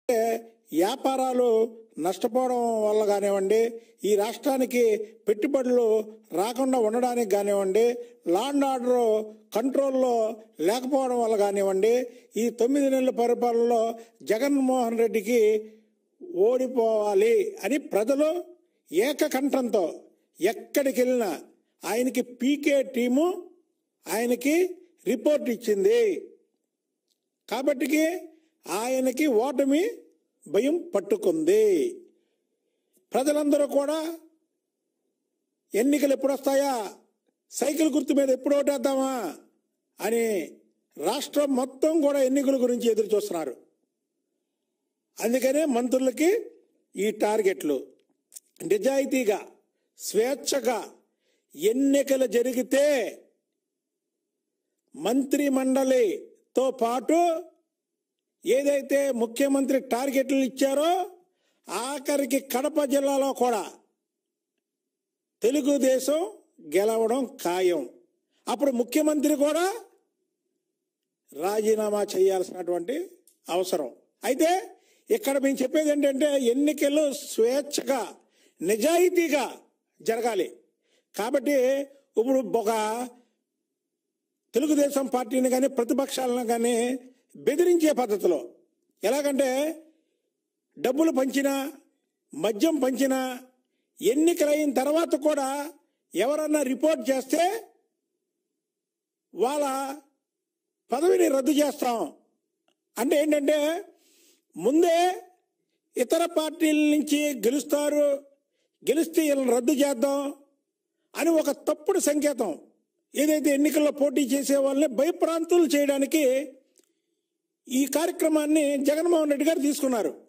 వ్యాపారాలు నష్టపోవడం వల్ల కానివ్వండి ఈ రాష్ట్రానికి పెట్టుబడులు రాకుండా ఉండడానికి కానివ్వండి లాండ్ ఆర్డర్ కంట్రోల్లో లేకపోవడం వల్ల కానివ్వండి ఈ తొమ్మిది నెలల పరిపాలనలో జగన్మోహన్ రెడ్డికి ఓడిపోవాలి అని ప్రజలు ఏకకంఠంతో ఎక్కడికి వెళ్ళినా ఆయనకి పీకే టీము ఆయనకి రిపోర్ట్ ఇచ్చింది కాబట్టికి ఆయనకి ఓటమి భయం పట్టుకుంది ప్రజలందరూ కూడా ఎన్నికలు ఎప్పుడు వస్తాయా సైకిల్ గుర్తు మీద ఎప్పుడు ఓటేద్దామా అని రాష్ట్రం మొత్తం కూడా ఎన్నికల గురించి ఎదురు చూస్తున్నారు అందుకనే మంత్రులకి ఈ టార్గెట్లు నిజాయితీగా స్వేచ్ఛగా ఎన్నికలు జరిగితే మంత్రి మండలితో పాటు ఏదైతే ముఖ్యమంత్రి టార్గెట్లు ఇచ్చారో ఆఖరికి కడప జిల్లాలో కూడా తెలుగుదేశం గెలవడం ఖాయం అప్పుడు ముఖ్యమంత్రి కూడా రాజీనామా చేయాల్సినటువంటి అవసరం అయితే ఇక్కడ మేము చెప్పేది ఏంటంటే ఎన్నికలు స్వేచ్ఛగా నిజాయితీగా జరగాలి కాబట్టి ఇప్పుడు ఒక తెలుగుదేశం పార్టీని కానీ ప్రతిపక్షాలను కానీ బెదిరించే పద్ధతిలో ఎలాగంటే డబ్బులు పంచినా మద్యం పంచినా ఎన్నికలైన తర్వాత కూడా ఎవరన్నా రిపోర్ట్ చేస్తే వాళ్ళ పదవిని రద్దు చేస్తాం అంటే ఏంటంటే ముందే ఇతర పార్టీల నుంచి గెలుస్తారు గెలిస్తే వీళ్ళని రద్దు చేద్దాం అని ఒక తప్పుడు సంకేతం ఏదైతే ఎన్నికల్లో పోటీ చేసే వాళ్ళని భయప్రాంతులు చేయడానికి ఈ కార్యక్రమాన్ని జగన్మోహన్ రెడ్డి గారు తీసుకున్నారు